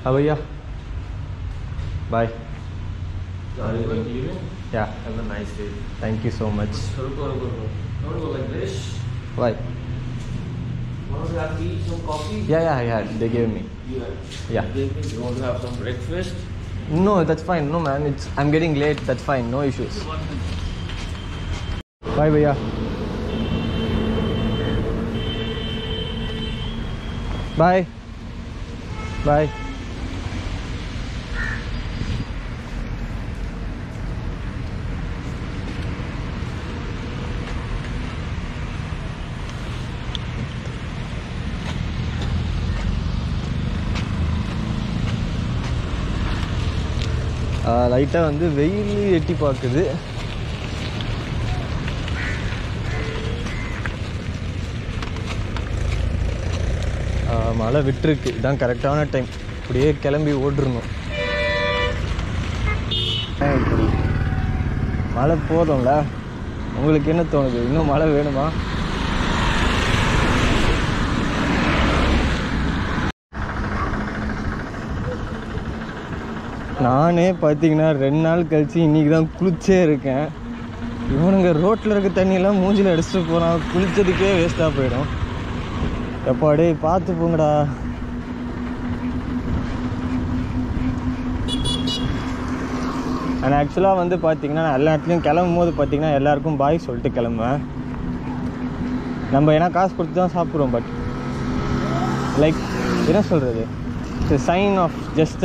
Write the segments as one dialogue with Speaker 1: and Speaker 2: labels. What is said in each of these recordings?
Speaker 1: हाँ भैया bye
Speaker 2: Are you going to leave it?
Speaker 1: या
Speaker 2: Have a nice day.
Speaker 1: Thank you so much
Speaker 2: रुको रुको रुको Don't go like this.
Speaker 1: Bye
Speaker 2: Want to have tea, some coffee?
Speaker 1: या या या दे give me
Speaker 2: You have.
Speaker 1: Yeah.
Speaker 2: They think you want to have some breakfast?
Speaker 1: No, that's fine. No, man. It's I'm getting late. That's fine. No issues. Bye, भैया Bye. Bye. லைட்டாக வந்து வெயில் எட்டி பார்க்குது ஆ, மழை விட்டுருக்கு இதான் கரெக்டான டைம் அப்படியே கிளம்பி ஓட்டுருணும் ஏன் இப்படி மழை போதும்ல உங்களுக்கு என்ன தோணுது இன்னும் மழை வேணுமா நானே பார்த்தீங்கன்னா ரெண்டு நாள் கழிச்சு இன்னைக்கு தான் குளிச்சே இருக்கேன் இவனுங்க ரோட்டில் இருக்க தண்ணியெல்லாம் மூஞ்சில் அடிச்சுட்டு போகிறான் குளிச்சதுக்கே வேஸ்ட்டாக போயிடும் எப்பா டேய் பார்த்து போங்கடா ஆனால் ஆக்சுவலாக வந்து பார்த்தீங்கன்னா நான் எல்லா இடத்துலையும் கிளம்பும் போது பார்த்தீங்கன்னா எல்லாருக்கும் பாய் சொல்லிட்டு கிளம்புவேன் நம்ம ஏன்னா காசு கொடுத்து தான் சாப்பிட்றோம் பட் லைக் என்ன சொல்கிறது இட்ஸ் சைன் ஆஃப் ஜஸ்ட்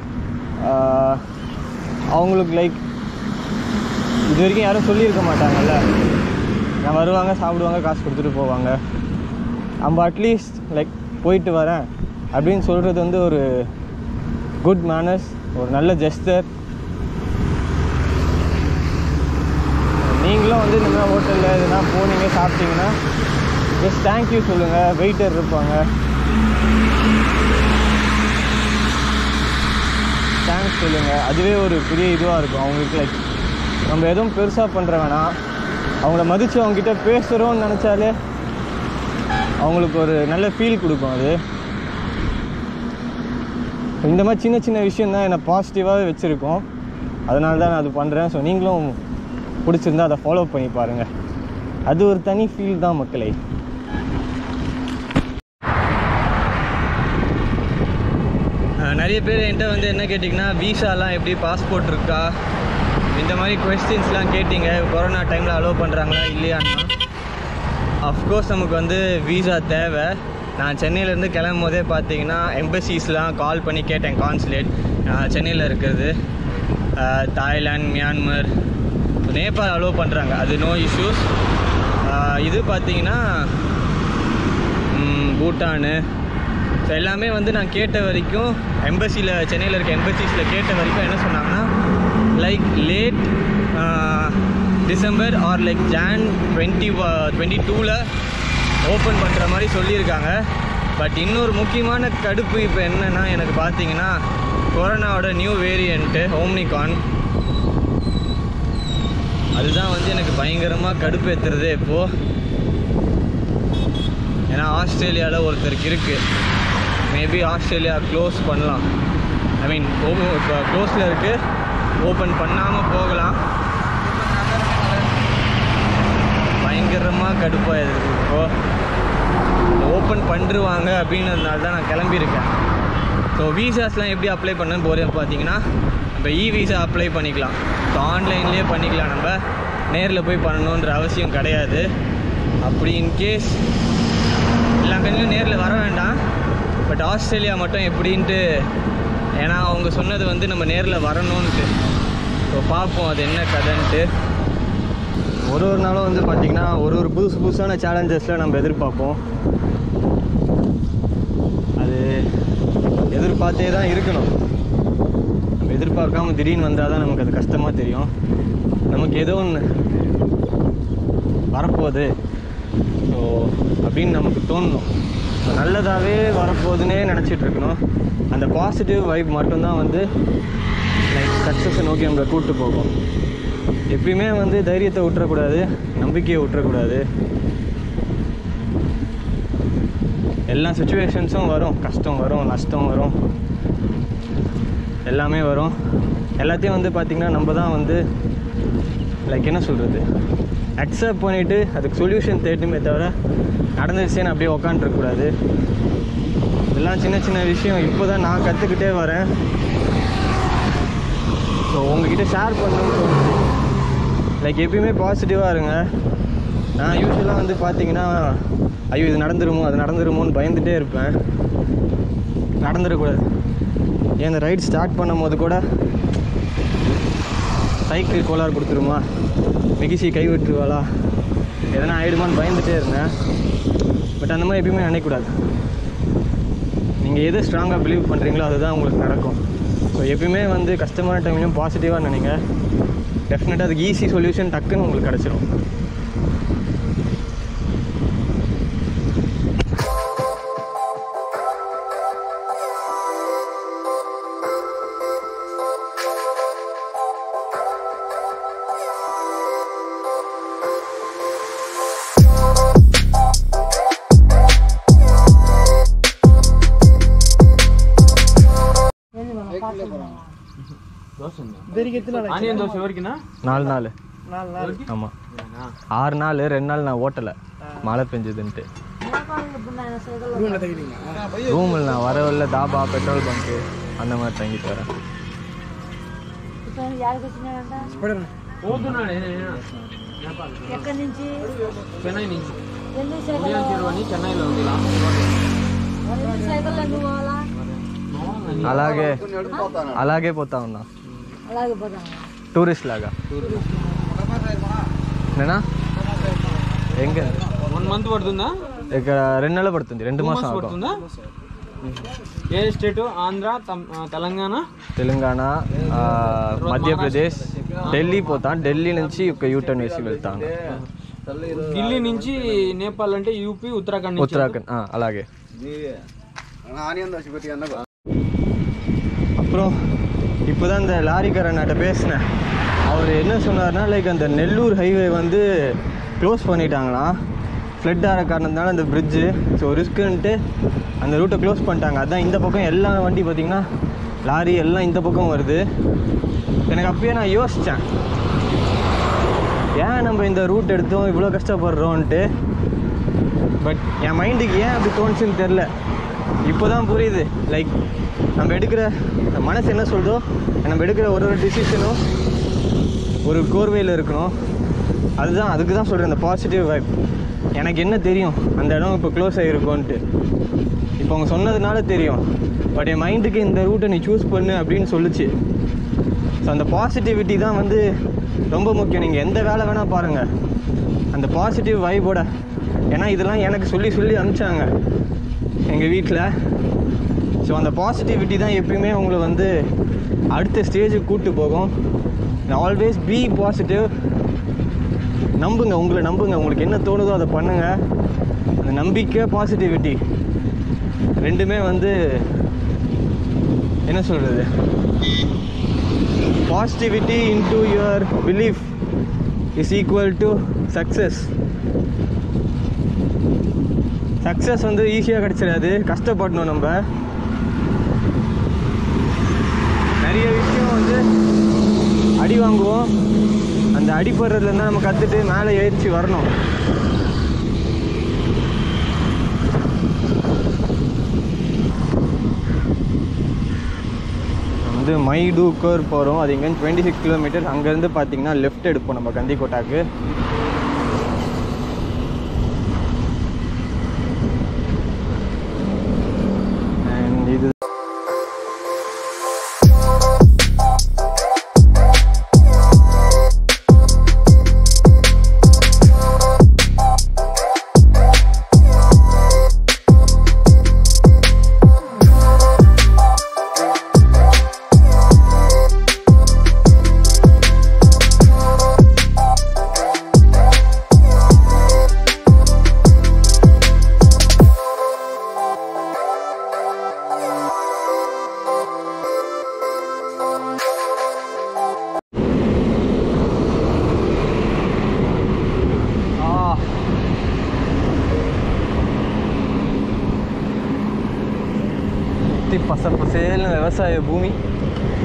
Speaker 1: அவங்களுக்கு லைக் இது வரைக்கும் யாரும் சொல்லியிருக்க மாட்டாங்கல்ல நான் வருவாங்க சாப்பிடுவாங்க காசு கொடுத்துட்டு போவாங்க நம்ம அட்லீஸ்ட் லைக் போயிட்டு வரேன் அப்படின்னு சொல்கிறது வந்து ஒரு குட் மேனர்ஸ் ஒரு நல்ல ஜெஸ்டர் நீங்களும் வந்து இந்த மாதிரி ஹோட்டலில் எதுனா போனீங்க சாப்பிட்டீங்கன்னா ஜஸ்ட் தேங்க்யூ சொல்லுங்கள் வெயிட்டர் இருப்பாங்க தேங்க்ஸ் சொல்லுங்கள் அதுவே ஒரு பெரிய இதுவாக இருக்கும் அவங்களுக்கு லைக் நம்ம எதுவும் பெருசாக பண்ணுற வேணாம் அவங்கள மதித்து அவங்ககிட்ட பேசுகிறோம்னு நினச்சாலே அவங்களுக்கு ஒரு நல்ல ஃபீல் கொடுக்கும் அது இந்த மாதிரி சின்ன சின்ன விஷயம் தான் என்னை பாசிட்டிவாகவே வச்சுருக்கோம் அதனால தான் நான் அது பண்ணுறேன் ஸோ நீங்களும் பிடிச்சிருந்தா அதை ஃபாலோ பண்ணி பாருங்கள் அது ஒரு தனி ஃபீல் தான் மக்களே அஹ் நிறைய பேர் என்கிட்ட வந்து என்ன கேட்டிங்கன்னா விசாலாம் எப்படி பாஸ்போர்ட் இருக்கா இந்த மாதிரி கொஸ்டின்ஸ்லாம் கேட்டிங்க கொரோனா டைமில் அலோவ் பண்ணுறாங்களா இல்லையான்னா அஃப்கோர்ஸ் நமக்கு வந்து விசா தேவை நான் சென்னையிலேருந்து கிளம்பும் போதே பார்த்தீங்கன்னா எம்பசிஸ்லாம் கால் பண்ணி கேட்டேன் கான்சுலேட் சென்னையில் இருக்கிறது அஹ் தாய்லாந்து மியான்மர் நேபாள் அலோவ் பண்ணுறாங்க அது நோ இஷ்யூஸ் இது பார்த்தீங்கன்னா ம், பூட்டானு ஸோ எல்லாமே வந்து நான் கேட்ட வரைக்கும் எம்பசியில் சென்னையில் இருக்க எம்பசிஸில் கேட்ட வரைக்கும் என்ன சொன்னாங்கன்னா like late December or like Jan twenty twenty டூவில் ஓப்பன் பண்ணுற மாதிரி சொல்லியிருக்காங்க பட் இன்னொரு முக்கியமான கடுப்பு இப்போ என்னென்னா எனக்கு பார்த்தீங்கன்னா கொரோனாவோட நியூ வேரியண்ட்டு ஓம்னிகான் அதுதான் வந்து எனக்கு பயங்கரமாக கடுப்பு ஏற்றுறது இப்போது ஏன்னா ஆஸ்திரேலியாவில் ஒருத்தருக்கு இருக்குது மேபி ஆஸ்திரேலியா க்ளோஸ் பண்ணலாம் ஐ மீன் இப்போ க்ளோஸில் இருக்குது ஓப்பன் பண்ணாமல் போகலாம் பயங்கரமாக கடுப்பாக இருக்குது இப்போது ஓப்பன் பண்ணிருவாங்க அப்படின்றதுனால தான் நான் கிளம்பியிருக்கேன் ஸோ வீசாஸ்லாம் எப்படி அப்ளை பண்ண போகிறேன் பார்த்தீங்கன்னா இப்போ இ விசா அப்ளை பண்ணிக்கலாம் ஸோ ஆன்லைன்லேயே பண்ணிக்கலாம் நம்ம நேரில் போய் பண்ணணுன்ற அவசியம் கிடையாது அப்படி இன்கேஸ் எல்லா கண்ணிலும் நேரில் வர வேண்டாம் பட் ஆஸ்திரேலியா மட்டும் எப்படின்ட்டு ஏன்னா அவங்க சொன்னது வந்து நம்ம நேரில் வரணும்ன்ட்டு ஸோ பார்ப்போம் அது என்ன கதைன்ட்டு ஒரு ஒரு நாளும் வந்து பார்த்திங்கன்னா ஒரு ஒரு புதுசு புதுசான சேலஞ்சஸில் நம்ம எதிர்பார்ப்போம் அது எதிர்பார்த்தே தான் இருக்கணும் நம்ம எதிர்பார்க்காம திடீர்னு வந்தால் தான் நமக்கு அது கஷ்டமாக தெரியும் நமக்கு ஏதோ ஒன்று வரப்போகுது ஸோ அப்படின்னு நமக்கு தோணணும் ஸோ நல்லதாகவே வரப்போகுதுன்னே நினச்சிட்டு இருக்கணும் அந்த பாசிட்டிவ் வைப் மட்டும்தான் வந்து லைக் சக்ஸஸை நோக்கி நம்மளை கூப்பிட்டு போகும் எப்பயுமே வந்து தைரியத்தை விட்டுறக்கூடாது நம்பிக்கையை விட்டுறக்கூடாது எல்லா சுச்சுவேஷன்ஸும் வரும் கஷ்டம் வரும் நஷ்டம் வரும் எல்லாமே வரும் எல்லாத்தையும் வந்து பார்த்திங்கன்னா நம்ம தான் வந்து லைக் என்ன சொல்கிறது அக்செப்ட் பண்ணிவிட்டு அதுக்கு சொல்யூஷன் தேடணுமே தவிர நடந்துருச்சேன்னு அப்படியே உக்காண்ட்ருக்கக்கூடாது இதெல்லாம் சின்ன சின்ன விஷயம் இப்போ தான் நான் கற்றுக்கிட்டே வரேன் ஸோ உங்ககிட்ட ஷேர் பண்ணணும்னு தோணுச்சு லைக் எப்பயுமே பாசிட்டிவாக இருங்க நான் யூஸ்வலாக வந்து பார்த்தீங்கன்னா ஐயோ இது நடந்துருமோ அது நடந்துருமோன்னு பயந்துட்டே இருப்பேன் நடந்துடக்கூடாது ஏன் இந்த ரைட் ஸ்டார்ட் பண்ணும்போது கூட சைக்கிள் கோளாறு கொடுத்துருமா மிகிசி கை விட்டுருவாளா எதனா ஆயிடுமான்னு பயந்துட்டே இருந்தேன் பட் அந்த மாதிரி எப்பயுமே நினைக்கக்கூடாது நீங்கள் எது ஸ்ட்ராங்காக பிலீவ் பண்ணுறீங்களோ அதுதான் உங்களுக்கு நடக்கும் ஸோ எப்பயுமே வந்து கஷ்டமான டைம்லையும் பாசிட்டிவாக நினைங்க டெஃபினட்டாக அதுக்கு ஈஸி சொல்யூஷன் டக்குன்னு உங்களுக்கு கிடச்சிரும்
Speaker 2: ఆనియన్ దోశ ఎవరికినా
Speaker 1: நாலு நாள் ஆமாம் ஆறு நாள் ரெண்டு நாள் நான் ஓட்டலை மழை பெஞ்சதுன்ட்டு ரூமில் நான் வரவில்ல தாபா பெட்ரோல் பங்க்கு அந்த மாதிரி தங்கிட்டு வரேன்
Speaker 2: పోతున్నాడు
Speaker 3: ఎక్కడి నుంచి
Speaker 2: చెన్నై నుంచి
Speaker 3: ఎందుకు సైకిల్
Speaker 2: ఉదయం తిరువని చెన్నైలో ఉంది
Speaker 3: ఎందుకు సైకిల్ ఎందుకు పోవాలా
Speaker 1: అలాగే అలాగే పోతా ఉన్నా
Speaker 3: అలాగే పోతాం
Speaker 1: టూరిస్ట్ లాగా నేనా ఎంగ
Speaker 2: వన్ మంత్ పడుతుందా
Speaker 1: ఇక్కడ రెండు నెలలు పడుతుంది రెండు మాసం ఆகும்
Speaker 2: పడుతుందా ఏ స్టేట్ ఆంధ్ర తమ్- ఆ, తెలంగాణ
Speaker 1: తెలంగాణ ఆ, మధ్యప్రదేశ్ ఢిల్లీ పోతాను ఢిల్లీ నుంచి ఒక యూటర్న్ వేసి వెళ్తాను
Speaker 2: ఢిల్లీ నుంచి నేపాల్ అంటే యూపీ ఉత్తరాఖండ్ నుంచి
Speaker 1: உத்தராகண்ட் ஆ అలాగే அப்புறம் இப்போ தான் இந்த லாரிக்காரன்கிட்ட பேசினேன் அவர் என்ன சொன்னார்னா லைக் அந்த நெல்லூர் ஹைவே வந்து க்ளோஸ் பண்ணிட்டாங்களாம் ஃப்ளட் ஆகிற காரணத்தினால அந்த பிரிட்ஜு ஸோ ரிஸ்க்குன்ட்டு அந்த ரூட்டை க்ளோஸ் பண்ணிட்டாங்க அதான் இந்த பக்கம் எல்லா வண்டி பார்த்திங்கன்னா லாரி எல்லாம் இந்த பக்கம் வருது எனக்கு அப்பயே நான் யோசித்தேன் ஏன் நம்ம இந்த ரூட் எடுத்தோம் இவ்வளோ கஷ்டப்படுறோன்ட்டு பட் என் மைண்டுக்கு ஏன் அப்படி தோணுச்சுன்னு தெரில இப்போ தான் புரியுது லைக் நம்ம எடுக்கிற மனசு என்ன சொல்றதோ நம்ம எடுக்கிற ஒரு ஒரு டிசிஷனும் ஒரு கோர்வையில் இருக்கணும் அதுதான் அதுக்கு தான் சொல்கிறேன் இந்த பாசிட்டிவ் வைப் எனக்கு என்ன தெரியும் அந்த இடம் இப்போ க்ளோஸ் ஆகிருக்கோன்ட்டு இப்போ அவங்க சொன்னதுனால தெரியும் பட் என் மைண்டுக்கு இந்த ரூட்டை நீ சூஸ் பண்ணு அப்படின்னு சொல்லுச்சு ஸோ அந்த பாசிட்டிவிட்டி தான் வந்து ரொம்ப முக்கியம் நீங்கள் எந்த வேலை வேணால் பாருங்கள் அந்த பாசிட்டிவ் வைபோட ஏன்னா இதெல்லாம் எனக்கு சொல்லி சொல்லி அனுப்பிச்சாங்க எங்கள் வீட்டில் ஸோ அந்த பாசிட்டிவிட்டி தான் எப்பயுமே உங்களை வந்து அடுத்த ஸ்டேஜுக்கு கூப்பிட்டு போகும் ஆல்வேஸ் பி பாசிட்டிவ் நம்புங்க உங்களை நம்புங்க உங்களுக்கு என்ன தோணுதோ அதை பண்ணுங்கள் அந்த நம்பிக்கை பாசிட்டிவிட்டி ரெண்டுமே வந்து என்ன சொல்கிறது positivity into your belief is equal to success success வந்து ஈஸியாக கிடச்சிடாது கஷ்டப்படணும் நம்ம நிறைய விஷயம் வந்து அடி வாங்குவோம் அந்த அடிப்படுறதுலேருந்து நம்ம கற்றுட்டு மேலே ஏறிச்சு வரணும் நம்ம வந்து மைடூக்கர் போகிறோம் அது இங்கேருந்து டுவெண்ட்டி சிக்ஸ் கிலோமீட்டர் அங்கேருந்து பார்த்தீங்கன்னா லெஃப்ட் எடுப்போம் நம்ம கந்திக்கோட்டாக்கு அண்ட் இது ஆ சுற்றி பச பசேல்னு விவசாய பூமி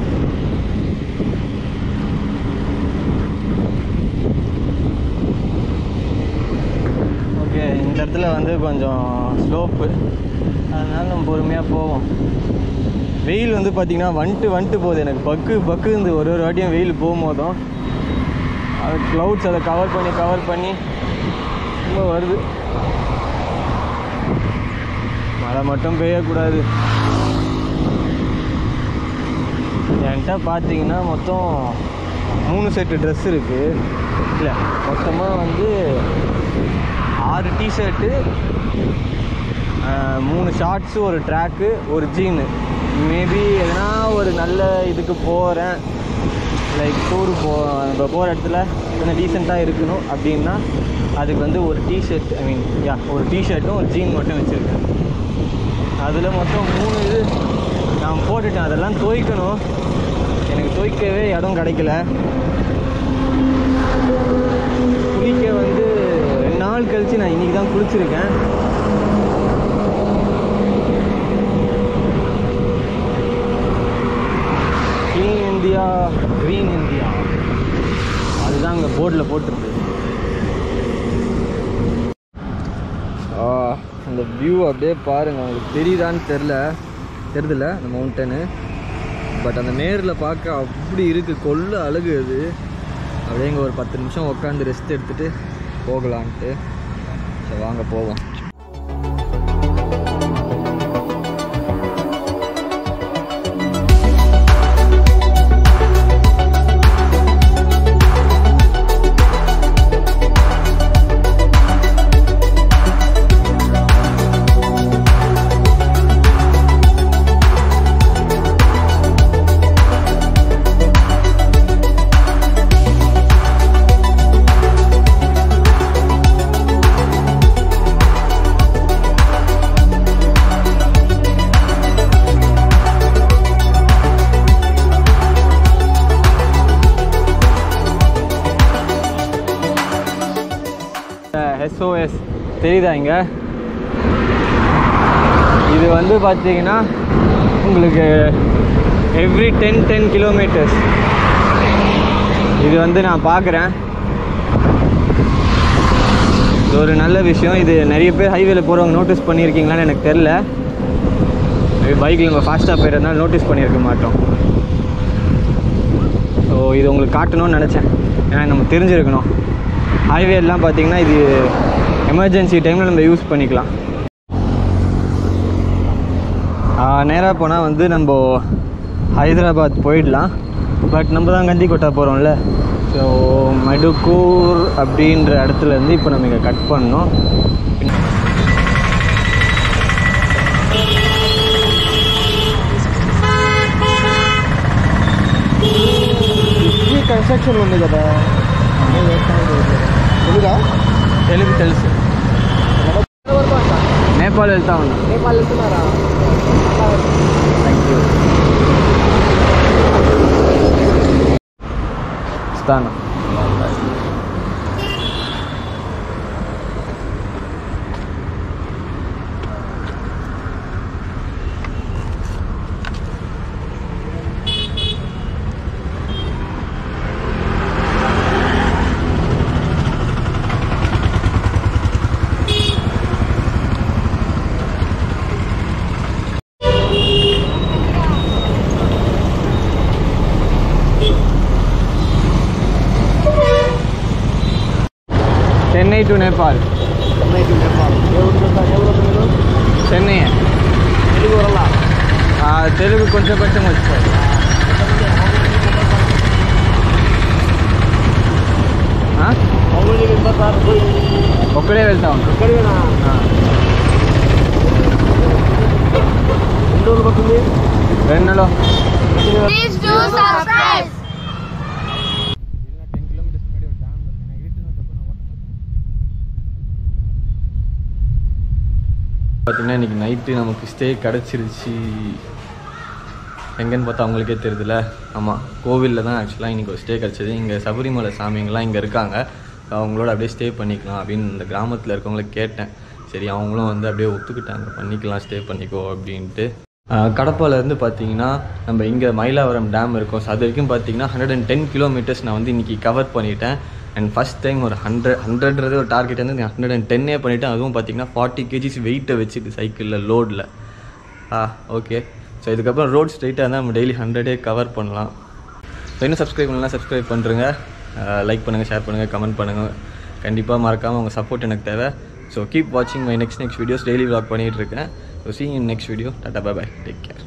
Speaker 1: இந்த இடத்துல வந்து கொஞ்சம் ஸ்லோப்பு அதனால நம்ம பொறுமையாக போவோம் வெயில் வந்து பார்த்திங்கன்னா வந்துட்டு வந்துட்டு போகுது எனக்கு பக்கு பக்கு இந்த ஒரு ஒரு வாட்டியும் வெயில் போகும்போதும் அது க்ளவுட்ஸ் அதை கவர் பண்ணி கவர் பண்ணி ரொம்ப வருது மழை மட்டும் பெய்யக்கூடாது என்கிட்ட பார்த்தீங்கன்னா மொத்தம் மூணு செட்டு ட்ரெஸ் இருக்குது இல்லை மொத்தமாக வந்து ஆறு டிஷர்ட்டு மூணு ஷார்ட்ஸு ஒரு ட்ராக்கு ஒரு ஜீனு மேபி எதனா ஒரு நல்ல இதுக்கு போகிறேன் லைக் டூர் போ இப்போ போகிற இடத்துல கொஞ்சம் டீசெண்டாக இருக்கணும் அப்படின்னா அதுக்கு வந்து ஒரு டிஷர்ட் ஐ மீன் யா ஒரு டிஷர்ட்டும் ஒரு ஜீன் மட்டும் வச்சுருக்கேன் அதில் மொத்தம் மூணு இது நான் போட்டுட்டேன் அதெல்லாம் துவைக்கணும் எனக்கு துவைக்கவே இடம் கிடைக்கல குளிக்க வந்து ரெண்டு நாள் கழித்து நான் இன்றைக்கி தான் குளிச்சிருக்கேன் க்ளீன் இந்தியா க்ரீன் இந்தியா அதுதான் அங்கே போர்டில் போட்டிருந்தது அந்த வியூ அப்படியே பாருங்கள் உங்களுக்கு தெரியுதான்னு தெரில தெரியுதுல அந்த மவுண்டனு பட் அந்த நேரில் பார்க்க அப்படி இருக்குது கொள்ள அழகு அது அப்படியே இங்கே ஒரு பத்து நிமிஷம் உட்காந்து ரெஸ்ட் எடுத்துகிட்டு போகலான்ட்டு சரி வாங்க போவோம் எஸ்ஓஎஸ் தெரியுதா இங்க இது வந்து பார்த்தீங்கன்னா உங்களுக்கு எவ்ரி டென் டென் கிலோமீட்டர்ஸ் இது வந்து நான் பார்க்குறேன் இது ஒரு நல்ல விஷயம் இது நிறைய பேர் ஹைவேல போகிறவங்க நோட்டீஸ் பண்ணியிருக்கீங்களான்னு எனக்கு தெரில பைக்கில் நம்ம ஃபாஸ்ட்டாக போயிருந்தனால நோட்டீஸ் பண்ணியிருக்க மாட்டோம் ஸோ இது உங்களுக்கு காட்டணும்னு நினச்சேன் ஏன்னா நம்ம தெரிஞ்சிருக்கணும் ஹைவேலாம் பார்த்தீங்கன்னா இது எமர்ஜென்சி டைமில் நம்ம யூஸ் பண்ணிக்கலாம் நேராக போனால் வந்து நம்ம ஹைதராபாத் போயிடலாம் பட் நம்ம தான் கந்திக்கோட்டா போகிறோம்ல ஸோ மடுக்கூர் அப்படின்ற இடத்துல இருந்து இப்போ நம்ம இங்கே கட் பண்ணோம்
Speaker 2: ఈ కన్స్ట్రక్షన్ ఉంది కదా తెలుగా
Speaker 1: తెలుగు తెలుసు నేపాల్ వెళ్తా ఉన్నా
Speaker 2: నేపాల్ వెళ్తున్నారా
Speaker 1: థ్యాంక్ యూ ఇస్తాను చెన్నై టు నేపాల్ చెన్నై
Speaker 2: తెలుగు వరಲ್ಲ
Speaker 1: ఆ, తెలుగు కొంచెం కొంచెం వచ్చాయి ఆ? ఒక్కడే వెళ్తా ఉన్నా
Speaker 2: ఇక్కడేనా
Speaker 1: ఆ.
Speaker 2: ఎన్ని రోజులు పడుతుంది
Speaker 1: రెండు నెలలో
Speaker 4: Please do subscribe.
Speaker 1: பார்த்தீங்கன்னா இன்றைக்கி நைட்டு நமக்கு ஸ்டே கிடச்சிருச்சு எங்கன்னு பார்த்தா அவங்களுக்கே தெரியுதுல்ல ஆமாம் கோவிலில் தான் ஆக்சுவலாக இன்றைக்கி ஒரு ஸ்டே கிடச்சிது இங்கே சபரிமலை சாமிங்கெல்லாம் இங்கே இருக்காங்க அவங்களோட அப்படியே ஸ்டே பண்ணிக்கலாம் அப்படின்னு இந்த கிராமத்தில் இருக்கவங்கள கேட்டேன் சரி அவங்களும் வந்து அப்படியே ஒத்துக்கிட்டாங்க பண்ணிக்கலாம் ஸ்டே பண்ணிக்கோ அப்படின்ட்டு ஆஹ் கடப்பாலேருந்து பார்த்தீங்கன்னா நம்ம இங்கே மயிலாவரம் டேம் இருக்கும் ஸோ அது வரைக்கும் பார்த்தீங்கன்னா ஹண்ட்ரட் அண்ட் டென் கிலோமீட்டர்ஸ் நான் வந்து இன்றைக்கி கவர் பண்ணிட்டேன் அண்ட் ஃபஸ்ட் டைம் ஒரு ஹண்ட்ரட் ஹண்ட்ரட்றது ஒரு டார்கெட் வந்து ஹண்ட்ரட் அண்ட் டென்னே பண்ணிவிட்டு அதுவும் பார்த்தீங்கன்னா ஃபார்ட்டி கேஜிஸ் வெயிட்டை வச்சுட்டு சைக்கிளில் லோடில் ஆ ஓகே ஸோ இதுக்கப்புறம் ரோட் ஸ்ட்ரைட்டாக இருந்தால் நம்ம டெய்லி ஹண்ட்ரடே கவர் பண்ணலாம் ஸோ இன்னும் சப்ஸ்கிரைப் பண்ணலாம் சப்ஸ்கிரைப் பண்ணுறங்க லைக் பண்ணுங்கள் ஷேர் பண்ணுங்கள் கமெண்ட் பண்ணுங்கள் கண்டிப்பாக மறக்காமல் உங்கள் சப்போர்ட் எனக்கு தேவை ஸோ கீப் வாட்சிங் my next next videos daily vlog பண்ணிகிட்டு இருக்கேன் so see you in next video tata bye bye take care